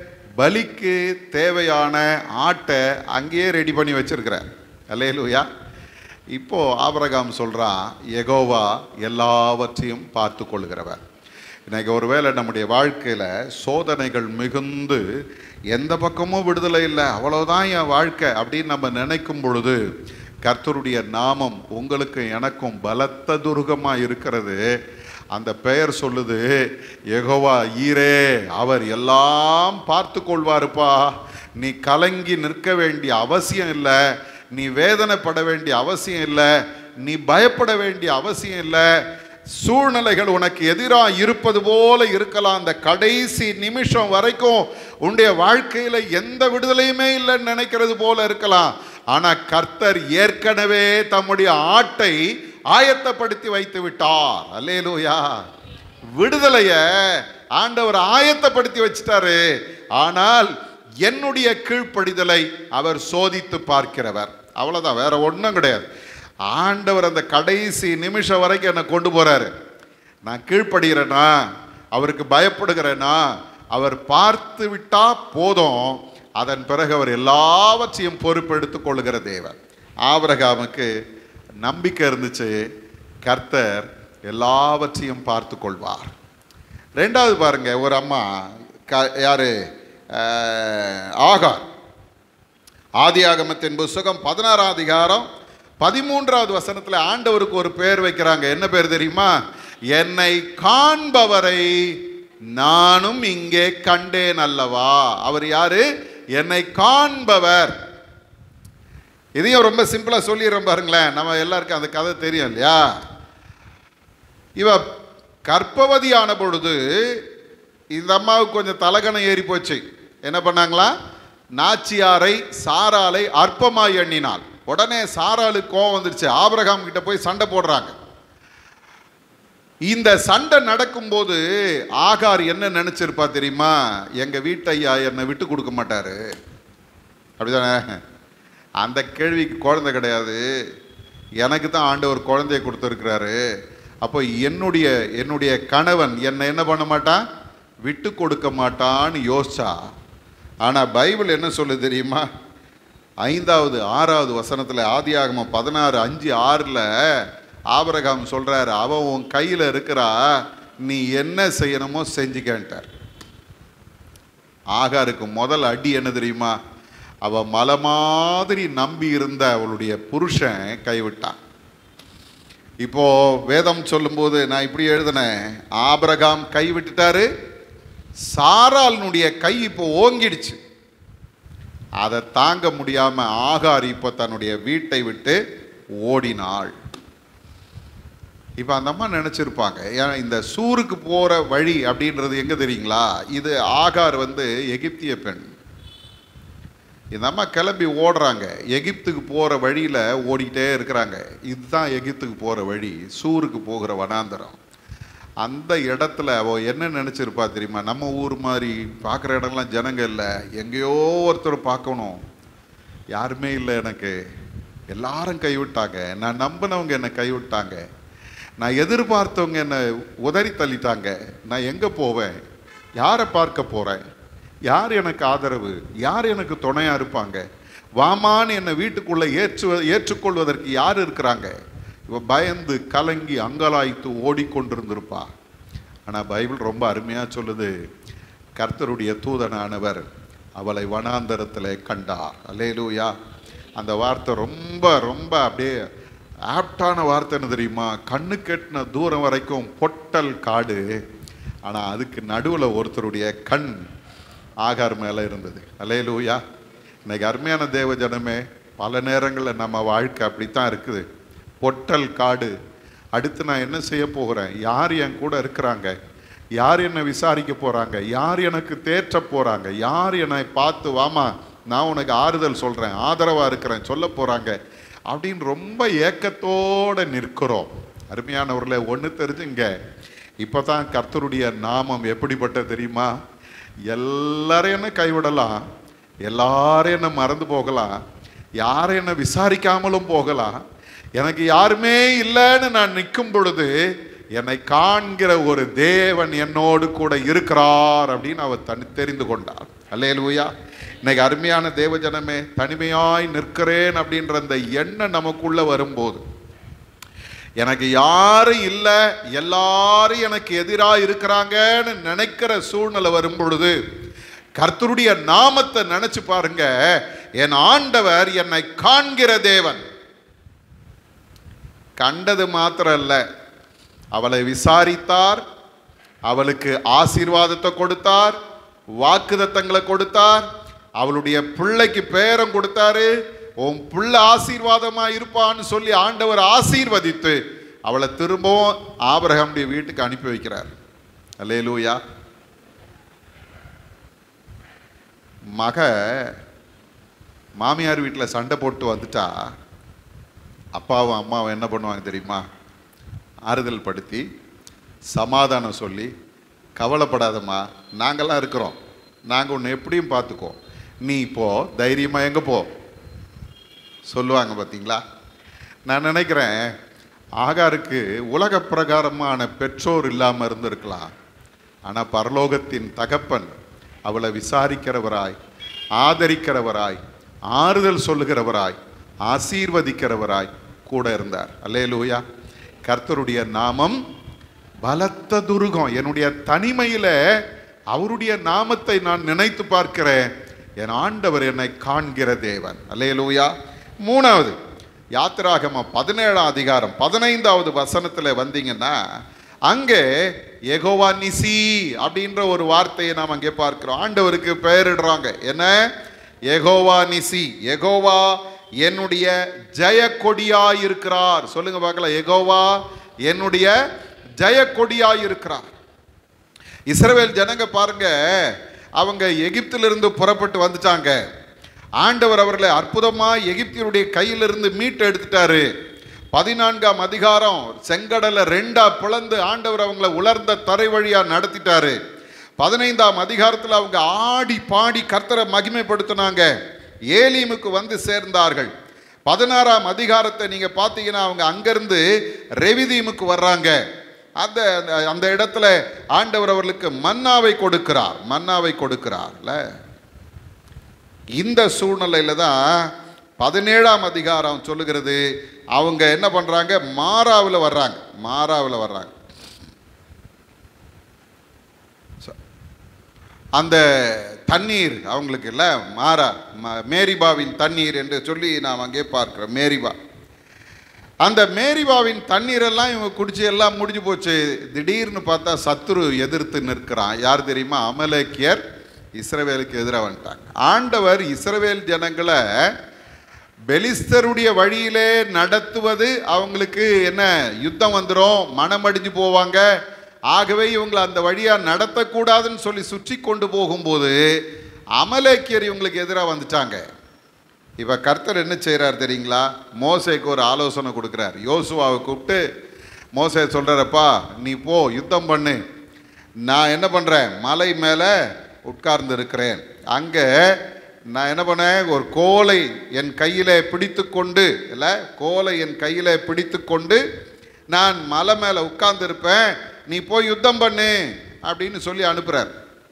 A: பலிக்கு தேவையான ஆட்டை அங்கேயே ரெடி பண்ணி வச்சிருக்கிறார் அல்லேலூயா இப்போ ஆபிரகாம் சொல்றான் யெகோவா எல்லாவற்றையும் பார்த்து கொள்கிறவர் இன்னைக்கு ஒருவேளை நம்முடைய வாழ்க்கையில் சோதனைகள் மிகுந்து எந்த பக்கமும் விடுதலை இல்லை அவ்வளோதான் என் வாழ்க்கை அப்படின்னு நம்ம நினைக்கும் பொழுது கர்த்தருடைய நாமம் உங்களுக்கு எனக்கும் பலத்த துருகமாக இருக்கிறது அந்த பெயர் சொல்லுது யெகோவா ஈரே அவர் எல்லாம் பார்த்து கொள்வாருப்பா நீ கலங்கி நிற்க வேண்டிய அவசியம் இல்லை நீ வேதனைப்பட வேண்டிய அவசியம் இல்லை நீ பயப்பட வேண்டிய அவசியம் இல்லை சூழ்நிலைகள் உனக்கு எதிராக இருப்பது போல இருக்கலாம் அந்த கடைசி நிமிஷம் வரைக்கும் உன்னுடைய வாழ்க்கையில எந்த விடுதலையுமே இல்லைன்னு நினைக்கிறது போல இருக்கலாம் ஆனா கர்த்தர் ஏற்கனவே தம்முடைய ஆட்டை ஆயத்தப்படுத்தி வைத்து விட்டார் அல்லேலூயா விடுதலைய ஆண்டவர் ஆயத்தப்படுத்தி வச்சிட்டாரு ஆனால் என்னுடைய கீழ்ப்படிதலை அவர் சோதித்து பார்க்கிறவர் அவ்வளவுதான் வேற ஒன்றும் கிடையாது ஆண்டவர் அந்த கடைசி நிமிஷம் வரைக்கும் என்னை கொண்டு போறாரு நான் கீழ்ப்படுகிறேனா அவருக்கு பயப்படுகிறேனா அவர் பார்த்து விட்டா போதும் அதன் பிறகு அவர் எல்லாவற்றையும் பொறுப்பெடுத்துக் கொள்ளுகிற தேவன் ஆபிரகாமுக்கு நம்பிக்கை இருந்துச்சு கர்த்தர் எல்லாவற்றையும் பார்த்து கொள்வார் ரெண்டாவது பாருங்க ஒரு அம்மா க யாரு அஹ், ஆகார் ஆதியாகமத்தின் புஸ்தகம் பதினாறாம் அதிகாரம் பதிமூன்றாவது வசனத்தில் ஆண்டவருக்கு ஒரு பேர் வைக்கிறாங்க என்ன பேர் தெரியுமா என்னை காண்பவரை நானும் இங்கே கண்டேன் அல்லவா அவர் யாரு என்னை காண்பவர் இதையும் ரொம்ப சிம்பிளா சொல்லிடுறோம் பாருங்களேன் நம்ம எல்லாருக்கும் அந்த கதை தெரியும் இல்லையா இவ கர்ப்பவதியான பொழுது இந்த அம்மாவுக்கு கொஞ்சம் தலகணம் ஏறி போச்சு என்ன பண்ணாங்களா நாச்சியாரை சாராலை அற்பமாய் எண்ணினாள் உடனே சாராளுக்கு கோவம் வந்துருச்சு ஆபிரகாம் கிட்ட போய் சண்டை போடுறாங்க இந்த சண்டை நடக்கும்போது ஆகார் என்ன நினைச்சிருப்பா தெரியுமா எங்க வீட்டையா என்னை விட்டு கொடுக்க மாட்டாரு அப்படிதானே அந்த கேள்விக்கு குழந்தை கிடையாது எனக்கு தான் ஆண்டவர் குழந்தைய கொடுத்துருக்கிறாரு அப்போ என்னுடைய என்னுடைய கணவன் என்னை என்ன பண்ண மாட்டான் விட்டு கொடுக்க மாட்டான்னு யோசிச்சா ஆனால் பைபிள் என்ன சொல்லுது தெரியுமா ஐந்தாவது ஆறாவது வசனத்தில் ஆதியாகமம் பதினாறு அஞ்சு ஆறில் ஆபரகாம் சொல்கிறாரு அவன் உன் கையில் இருக்கிறா நீ என்ன செய்யணுமோ செஞ்சுக்கன்ட்டார் ஆகாருக்கு முதல் அடி என்ன தெரியுமா அவ மலை மாதிரி நம்பி இருந்த அவளுடைய புருஷன் கைவிட்டான் இப்போ வேதம் சொல்லும்போது நான் இப்படி எழுதினேன் ஆபிரகாம் கை விட்டுட்டாரு சாராளினுடைய கை இப்போ ஓங்கிடுச்சு அதை தாங்க முடியாம ஆகார் இப்போ தன்னுடைய வீட்டை விட்டு ஓடினாள் இப்போ அந்த அம்மா நினச்சிருப்பாங்க ஏன்னா இந்த சூருக்கு போகிற வழி அப்படின்றது எங்கே தெரியுங்களா இது ஆகார் வந்து எகிப்திய பெண் இந்த அம்மா கிளம்பி ஓடுறாங்க எகிப்துக்கு போகிற வழியில் ஓடிக்கிட்டே இருக்கிறாங்க இதுதான் எகிப்துக்கு போகிற வழி சூருக்கு போகிற வனாந்தரம் அந்த இடத்துல அவ என்ன நினச்சிருப்பா தெரியுமா நம்ம ஊர் மாதிரி பார்க்குற இடம்லாம் ஜனங்க இல்லை எங்கேயோ ஒருத்தர் பார்க்கணும் யாருமே இல்லை எனக்கு எல்லாரும் கைவிட்டாங்க நான் நம்பினவங்க என்னை கைவிட்டாங்க நான் எதிர்பார்த்தவங்க என்னை உதறி தள்ளிட்டாங்க நான் எங்கே போவேன் யாரை பார்க்க போகிறேன் யார் எனக்கு ஆதரவு யார் எனக்கு துணையாக இருப்பாங்க வாமான்னு என்னை வீட்டுக்குள்ளே ஏற்று ஏற்றுக்கொள்வதற்கு யார் இருக்கிறாங்க இவ பயந்து கலங்கி அங்கலாய்த்து ஓடிக்கொண்டிருந்திருப்பா ஆனால் பைபிள் ரொம்ப அருமையாக சொல்லுது கர்த்தருடைய தூதனானவர் அவளை வனாந்தரத்தில் கண்டார் அல்லேலூயா அந்த வார்த்தை ரொம்ப ரொம்ப அப்படியே ஆப்டான வார்த்தைன்னு தெரியுமா கண்ணு கெட்டின தூரம் வரைக்கும் பொட்டல் காடு ஆனால் அதுக்கு நடுவில் ஒருத்தருடைய கண் ஆகார் மேலே இருந்தது அல்லேலூயா இன்னைக்கு அருமையான தேவ ஜனமே பல நேரங்களில் நம்ம வாழ்க்கை அப்படித்தான் இருக்குது பொட்டல் காடு அடுத்து நான் என்ன செய்ய போகிறேன் யார் என் கூட இருக்கிறாங்க யார் என்னை விசாரிக்க போகிறாங்க யார் எனக்கு தேற்ற போகிறாங்க யார் என்னை பார்த்து வாமா நான் உனக்கு ஆறுதல் சொல்கிறேன் ஆதரவாக இருக்கிறேன் சொல்ல போகிறாங்க அப்படின்னு ரொம்ப ஏக்கத்தோடு நிற்கிறோம் அருமையானவர்களே ஒன்று தெரிஞ்சுங்க இப்போ தான் கர்த்தருடைய நாமம் எப்படிப்பட்ட தெரியுமா எல்லாரும் என்ன கைவிடலாம் எல்லாரும் என்ன மறந்து போகலாம் யாரும் என்ன விசாரிக்காமலும் போகலாம் எனக்கு யாருமே இல்லைன்னு நான் நிற்கும் பொழுது என்னை காண்கிற ஒரு தேவன் என்னோடு கூட இருக்கிறார் அப்படின்னு அவர் தனி தெரிந்து கொண்டார் அல்லேலூயா இன்னைக்கு அருமையான தேவ ஜனமே தனிமையாய் நிற்கிறேன் அப்படின்ற அந்த எண்ணம் நமக்குள்ள வரும்போது எனக்கு யாரும் இல்லை எல்லாரும் எனக்கு எதிராக இருக்கிறாங்கன்னு நினைக்கிற சூழ்நிலை வரும் பொழுது கர்த்தருடைய நாமத்தை நினைச்சு பாருங்க என் ஆண்டவர் என்னை காண்கிற தேவன் கண்டது மாத்திரம் அல்ல அவளை விசாரித்தார் அவளுக்கு ஆசீர்வாதத்தை கொடுத்தார் வாக்குதத்தங்களை கொடுத்தார் அவளுடைய பிள்ளைக்கு பேரம் கொடுத்தாரு உன் பிள்ளை ஆசீர்வாதமா இருப்பான்னு சொல்லி ஆண்டவர் ஆசீர்வதித்து அவளை திரும்பவும் ஆபிரகாமுடைய வீட்டுக்கு அனுப்பி வைக்கிறார் அல்லேலூயா மக மாமியார் வீட்டில் சண்டை போட்டு வந்துட்டா அப்பாவும் அம்மாவும் என்ன பண்ணுவாங்க தெரியுமா ஆறுதல் படுத்தி சமாதானம் சொல்லி கவலைப்படாதம்மா நாங்கள்லாம் இருக்கிறோம் நாங்கள் உன்னை எப்படியும் பார்த்துக்கோ நீ இப்போ தைரியமாக எங்கே போ சொல்லுவாங்க பார்த்தீங்களா நான் நினைக்கிறேன் ஆகாருக்கு உலக பிரகாரமான பெற்றோர் இல்லாமல் இருந்திருக்கலாம் ஆனால் பரலோகத்தின் தகப்பன் அவளை விசாரிக்கிறவராய் ஆதரிக்கிறவராய் ஆறுதல் சொல்லுகிறவராய் ஆசீர்வதிக்கிறவராய் கூட இருந்தார் அல்லேலூயா கர்த்தருடைய நாமம் பலத்த துருகம் என்னுடைய தனிமையில் அவருடைய நாமத்தை நான் நினைத்து பார்க்கிறேன் என் ஆண்டவர் என்னை காண்கிற தேவன் அல்லேலூயா மூணாவது யாத்திராகம பதினேழாம் அதிகாரம் பதினைந்தாவது வசனத்தில் வந்தீங்கன்னா அங்கே எகோவா நிசி அப்படின்ற ஒரு வார்த்தையை நாம் அங்கே பார்க்கிறோம் ஆண்டவருக்கு பெயரிடுறாங்க என்ன எகோவா நிசி எகோவா என்னுடைய ஜெய கொடியாய் இருக்கிறார் சொல்லுங்க பார்க்கலாம் எகோவா என்னுடைய ஜெய கொடியாய் இருக்கிறார் இஸ்ரவேல் ஜனங்க பாருங்க அவங்க எகிப்திலிருந்து புறப்பட்டு வந்துட்டாங்க ஆண்டவர் அவர்களை அற்புதமா எகிப்தியருடைய கையிலிருந்து மீட்டு எடுத்துட்டாரு பதினான்காம் அதிகாரம் செங்கடலை ரெண்டா பிளந்து ஆண்டவர் அவங்கள உலர்ந்த தரை வழியா நடத்திட்டாரு பதினைந்தாம் அதிகாரத்தில் அவங்க ஆடி பாடி கர்த்தரை மகிமைப்படுத்தினாங்க ஏலீமுக்கு வந்து சேர்ந்தார்கள் பதினாறாம் அதிகாரத்தை நீங்க பார்த்தீங்கன்னா அவங்க அங்கிருந்து ரெவிதீமுக்கு வர்றாங்க அந்த அந்த இடத்துல ஆண்டவர் அவர்களுக்கு மன்னாவை கொடுக்கிறார் மன்னாவை கொடுக்கிறார்ல இந்த சூழ்நிலையில தான் பதினேழாம் அதிகாரம் சொல்லுகிறது அவங்க என்ன பண்றாங்க மாறாவில் வர்றாங்க மாறாவில் வர்றாங்க ச- அந்த தண்ணீர் அவங்களுக்கு இல்லை மாறா ம- மேரிபாவின் தண்ணீர் என்று சொல்லி நாம் அங்கே பார்க்கிறோம் மேரிபா அந்த மேரிபாவின் தண்ணீரெல்லாம் இவங்க குடிச்சு எல்லாம் முடிஞ்சு போச்சு திடீர்னு பார்த்தா சத்துரு எதிர்த்து நிற்கிறான் யார் தெரியுமா அமலேக்கியர் இஸ்ரவேலுக்கு எதிராக வந்துட்டாங்க ஆண்டவர் இஸ்ரவேல் ஜனங்களை பெலிஸ்தருடைய வழியிலே நடத்துவது அவங்களுக்கு என்ன யுத்தம் வந்துடும் மனமடிஞ்சு போவாங்க ஆகவே இவங்களை அந்த வழியாக நடத்தக்கூடாதுன்னு சொல்லி சுற்றி கொண்டு போகும்போது அமலேக்கியர் இவங்களுக்கு எதிராக வந்துட்டாங்க இப்போ கர்த்தர் என்ன செய்கிறார் தெரியுங்களா மோசேக்கு ஒரு ஆலோசனை கொடுக்குறார் யோசுவாவை கூப்பிட்டு மோசே சொல்கிறாரப்பா நீ போ யுத்தம் பண்ணு நான் என்ன பண்ணுறேன் மலை மேலே உட்கார்ந்து இருக்கிறேன் அங்கே நான் என்ன பண்ணேன் ஒரு கோலை என் கையில் பிடித்து கொண்டு இல்லை கோலை என் கையில் பிடித்து கொண்டு நான் மலை மேலே உட்கார்ந்துருப்பேன் நீ போய் யுத்தம் பண்ணு அப்படின்னு சொல்லி அனுப்புகிறார்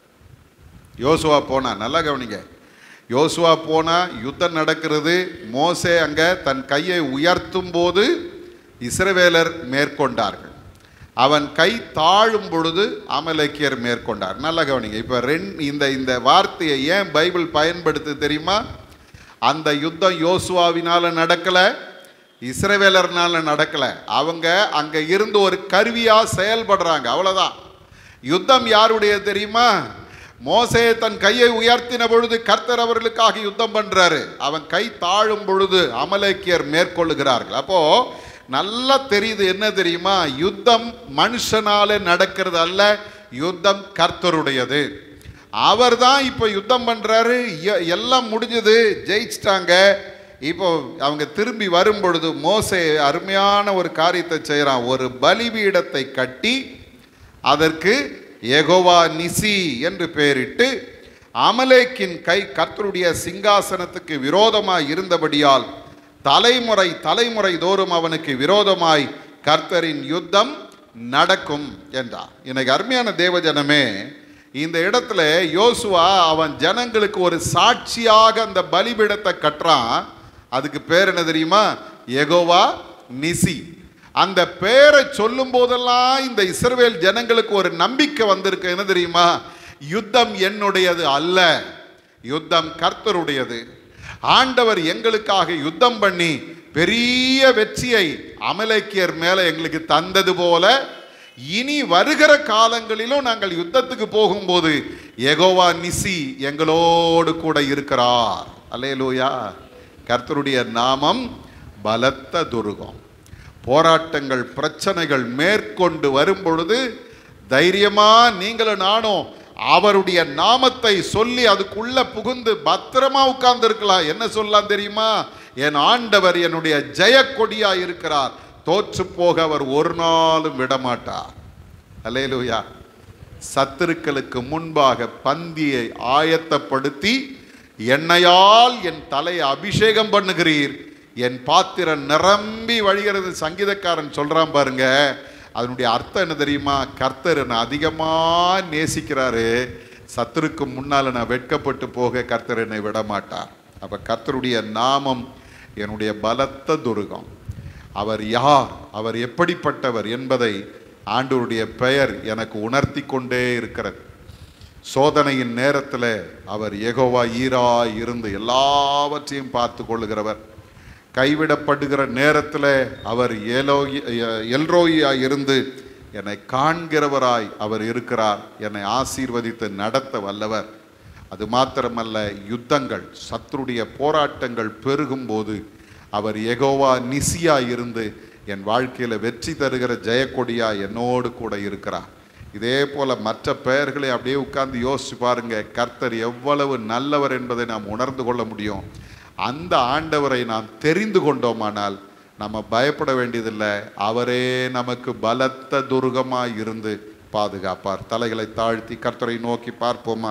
A: யோசுவா போனா நல்லா கவனிங்க யோசுவா போனா யுத்தம் நடக்கிறது மோசே அங்க தன் கையை உயர்த்தும் போது இஸ்ரவேலர் மேற்கொண்டார்கள் அவன் கை தாழும் பொழுது அமலேக்கியர் மேற்கொண்டார் நல்லா கவனிங்க இப்போ ரெண் இந்த இந்த வார்த்தையை ஏன் பைபிள் பயன்படுத்து தெரியுமா அந்த யுத்தம் யோசுவாவினால நடக்கல இஸ்ரவேலர்னால நடக்கல அவங்க அங்க இருந்து ஒரு கருவியா செயல்படுறாங்க அவ்வளவுதான் யுத்தம் யாருடைய தெரியுமா மோசே தன் கையை உயர்த்தின பொழுது கர்த்தர் அவர்களுக்காக யுத்தம் பண்றாரு அவன் கை தாழும் பொழுது அமலேக்கியர் மேற்கொள்ளுகிறார்கள் அப்போ நல்லா தெரியுது என்ன தெரியுமா யுத்தம் மனுஷனால நடக்கிறது அல்ல யுத்தம் கர்த்தருடையது அவர் தான் இப்போ யுத்தம் பண்றாரு எ- எல்லாம் முடிஞ்சது ஜெயிச்சிட்டாங்க இப்போ அவங்க திரும்பி வரும் பொழுது மோசே அருமையான ஒரு காரியத்தை செய்கிறான் ஒரு பலிபீடத்தை கட்டி அதற்கு எகோவா நிசி என்று பெயரிட்டு அமலேக்கின் கை கர்த்தருடைய சிங்காசனத்துக்கு விரோதமாய் இருந்தபடியால் தலைமுறை தலைமுறை தோறும் அவனுக்கு விரோதமாய் கர்த்தரின் யுத்தம் நடக்கும் என்றார் எனக்கு அருமையான தேவஜனமே இந்த இடத்துல யோசுவா அவன் ஜனங்களுக்கு ஒரு சாட்சியாக அந்த பலிபீடத்தை கட்டுறான் அதுக்கு பேர் என்ன தெரியுமா எகோவா நிசி அந்த பேரை சொல்லும் போதெல்லாம் இந்த இஸ்ரவேல் ஜனங்களுக்கு ஒரு நம்பிக்கை வந்திருக்கு என்ன தெரியுமா யுத்தம் என்னுடையது அல்ல யுத்தம் கர்த்தருடையது ஆண்டவர் எங்களுக்காக யுத்தம் பண்ணி பெரிய வெற்றியை அமலேக்கியர் மேல எங்களுக்கு தந்தது போல இனி வருகிற காலங்களிலும் நாங்கள் யுத்தத்துக்கு போகும்போது எகோவா நிசி எங்களோடு கூட இருக்கிறார் அல்லேலூயா கர்த்தருடைய நாமம் பலத்த துருகம் போராட்டங்கள் பிரச்சனைகள் மேற்கொண்டு வரும் பொழுது தைரியமா நீங்களும் நானும் அவருடைய நாமத்தை சொல்லி அதுக்குள்ள புகுந்து பத்திரமா உட்கார்ந்து இருக்கலாம் என்ன சொல்லலாம் தெரியுமா என் ஆண்டவர் என்னுடைய ஜெயக்கொடியா இருக்கிறார் தோற்று போக அவர் ஒரு நாளும் விடமாட்டார் அல்லேலூயா சத்துருக்களுக்கு முன்பாக பந்தியை ஆயத்தப்படுத்தி எண்ணெயால் என் தலையை அபிஷேகம் பண்ணுகிறீர் என் பாத்திரம் நிரம்பி வழிகிறது சங்கீதக்காரன் சொல்றான் பாருங்க அதனுடைய அர்த்தம் என்ன தெரியுமா கர்த்தர் என்னை அதிகமாக நேசிக்கிறாரு சத்துருக்கு முன்னால் நான் வெட்கப்பட்டு போக கர்த்தர் என்னை விட மாட்டார் அப்ப கர்த்தருடைய நாமம் என்னுடைய பலத்த துருகம் அவர் யார் அவர் எப்படிப்பட்டவர் என்பதை ஆண்டவருடைய பெயர் எனக்கு உணர்த்தி கொண்டே இருக்கிறது சோதனையின் நேரத்தில் அவர் எகோவா ஈராய் இருந்து எல்லாவற்றையும் பார்த்து கொள்ளுகிறவர் கைவிடப்படுகிற நேரத்தில் அவர் ஏலோயி எல்ரோயியாய் இருந்து என்னை காண்கிறவராய் அவர் இருக்கிறார் என்னை ஆசீர்வதித்து நடத்த வல்லவர் அது மாத்திரமல்ல யுத்தங்கள் சத்துருடைய போராட்டங்கள் பெருகும்போது அவர் எகோவா நிசியா இருந்து என் வாழ்க்கையில் வெற்றி தருகிற ஜெயக்கொடியா என்னோடு கூட இருக்கிறார் இதே போல மற்ற பெயர்களை அப்படியே உட்கார்ந்து யோசிச்சு பாருங்க கர்த்தர் எவ்வளவு நல்லவர் என்பதை நாம் உணர்ந்து கொள்ள முடியும் அந்த ஆண்டவரை நாம் தெரிந்து கொண்டோமானால் நம்ம பயப்பட வேண்டியதில்லை அவரே நமக்கு பலத்த துருகமாய் இருந்து பாதுகாப்பார் தலைகளை தாழ்த்தி கர்த்தரை நோக்கி பார்ப்போமா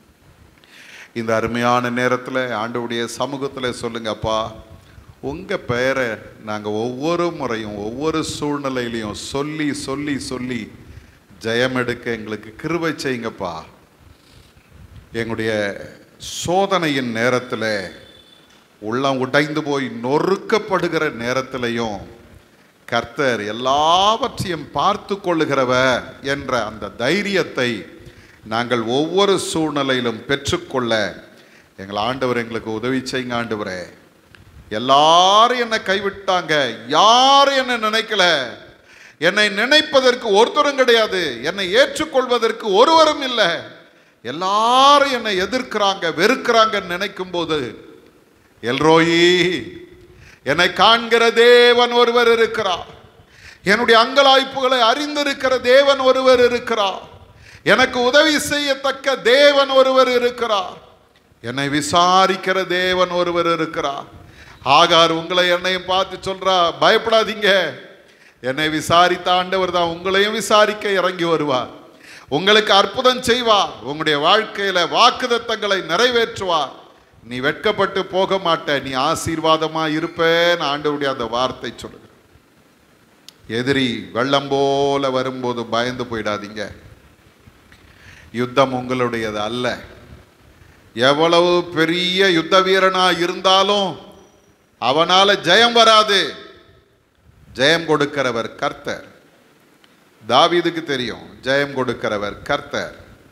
A: இந்த அருமையான நேரத்தில் ஆண்டவருடைய சமூகத்தில் சொல்லுங்கப்பா உங்கள் பெயரை நாங்கள் ஒவ்வொரு முறையும் ஒவ்வொரு சூழ்நிலையிலையும் சொல்லி சொல்லி சொல்லி ஜெயம் எடுக்க எங்களுக்கு கிருபை செய்யுங்கப்பா எங்களுடைய சோதனையின் நேரத்தில் உள்ளம் உடைந்து போய் நொறுக்கப்படுகிற நேரத்திலையும் கர்த்தர் எல்லாவற்றையும் பார்த்து கொள்ளுகிறவர் என்ற அந்த தைரியத்தை நாங்கள் ஒவ்வொரு சூழ்நிலையிலும் பெற்றுக்கொள்ள எங்கள் ஆண்டவர் எங்களுக்கு உதவி செய்யுங்க ஆண்டவரே எல்லாரும் என்னை கைவிட்டாங்க யாரும் என்னை நினைக்கல என்னை நினைப்பதற்கு ஒருத்தரும் கிடையாது என்னை ஏற்றுக்கொள்வதற்கு ஒருவரும் இல்லை எல்லாரும் என்னை எதிர்க்கிறாங்க வெறுக்கிறாங்கன்னு நினைக்கும் போது எல்ரோயி என்னை காண்கிற தேவன் ஒருவர் இருக்கிறார் என்னுடைய அங்கலாய்ப்புகளை அறிந்திருக்கிற தேவன் ஒருவர் இருக்கிறார் எனக்கு உதவி செய்யத்தக்க தேவன் ஒருவர் இருக்கிறார் என்னை விசாரிக்கிற தேவன் ஒருவர் இருக்கிறார் ஆகார் உங்களை என்னையும் பார்த்து சொல்றா பயப்படாதீங்க என்னை விசாரித்த ஆண்டவர் தான் உங்களையும் விசாரிக்க இறங்கி வருவார் உங்களுக்கு அற்புதம் செய்வார் உங்களுடைய வாழ்க்கையில வாக்குதத்தங்களை நிறைவேற்றுவார் நீ வெட்கப்பட்டு போக மாட்ட நீ ஆசீர்வாதமா இருப்பேன்னு ஆண்டவருடைய அந்த வார்த்தை சொல்லுது எதிரி வெள்ளம் போல வரும்போது பயந்து போயிடாதீங்க யுத்தம் உங்களுடையது அல்ல எவ்வளவு பெரிய யுத்த வீரனா இருந்தாலும் அவனால ஜெயம் வராது ஜெயம் கொடுக்கிறவர் கர்த்தர் தாவீதுக்கு தெரியும் ஜெயம் கொடுக்கிறவர் கர்த்தர்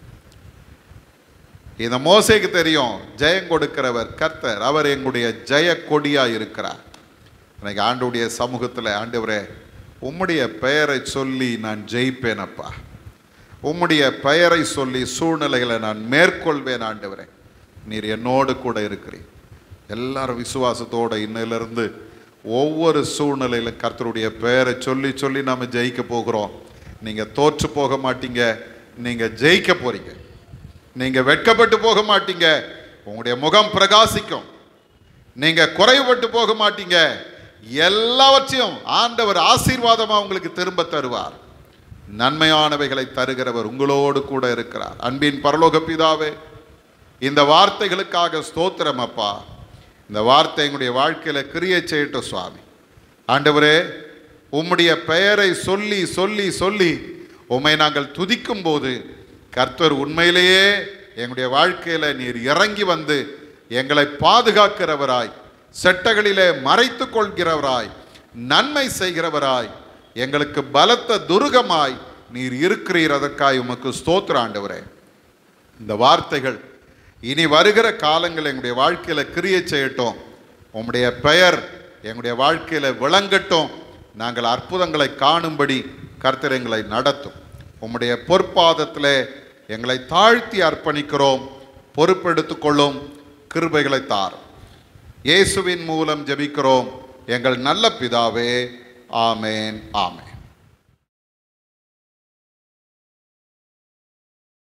A: இந்த மோசைக்கு தெரியும் ஜெயம் கொடுக்கிறவர் கர்த்தர் அவர் எங்களுடைய ஜெய கொடியா இருக்கிறார் எனக்கு ஆண்டுடைய சமூகத்தில் ஆண்டவரே உம்முடைய பெயரை சொல்லி நான் ஜெயிப்பேனப்பா உம்முடைய பெயரை சொல்லி சூழ்நிலைகளை நான் மேற்கொள்வேன் ஆண்டவரே நீர் என்னோடு கூட இருக்கிறீர் எல்லாரும் விசுவாசத்தோட இன்னிலிருந்து ஒவ்வொரு சூழ்நிலையிலும் கர்த்தருடைய பெயரை சொல்லி சொல்லி நாம ஜெயிக்க போகிறோம் நீங்க தோற்று போக மாட்டீங்க நீங்க ஜெயிக்க போறீங்க நீங்க வெட்கப்பட்டு போக மாட்டீங்க உங்களுடைய முகம் பிரகாசிக்கும் நீங்க குறைவுபட்டு போக மாட்டீங்க எல்லாவற்றையும் ஆண்டவர் ஆசீர்வாதமா உங்களுக்கு திரும்ப தருவார் நன்மையானவைகளை தருகிறவர் உங்களோடு கூட இருக்கிறார் அன்பின் பரலோக பிதாவே இந்த வார்த்தைகளுக்காக ஸ்தோத்திரம் அப்பா இந்த வார்த்தை எங்களுடைய வாழ்க்கையில கிரியை செய்யட்டும் சுவாமி ஆண்டவரே உம்முடைய பெயரை சொல்லி சொல்லி சொல்லி உம்மை நாங்கள் துதிக்கும் போது கர்த்தர் உண்மையிலேயே எங்களுடைய வாழ்க்கையில நீர் இறங்கி வந்து எங்களை பாதுகாக்கிறவராய் செட்டகளிலே மறைத்து கொள்கிறவராய் நன்மை செய்கிறவராய் எங்களுக்கு பலத்த துருகமாய் நீர் இருக்கிறீர் அதற்காய் உமக்கு ஸ்தோத்திர ஆண்டவரே இந்த வார்த்தைகள் இனி வருகிற காலங்கள் எங்களுடைய வாழ்க்கையில கிரியை செய்யட்டும் உம்முடைய பெயர் எங்களுடைய வாழ்க்கையில விளங்கட்டும் நாங்கள் அற்புதங்களை காணும்படி கர்த்தர் எங்களை நடத்தும் உம்முடைய பொற்பாதத்திலே எங்களை தாழ்த்தி அர்ப்பணிக்கிறோம் பொறுப்பெடுத்துக் கொள்ளும் கிருபைகளை தாரும் இயேசுவின் மூலம் ஜெபிக்கிறோம் எங்கள் நல்ல பிதாவே ஆமேன் ஆமேன்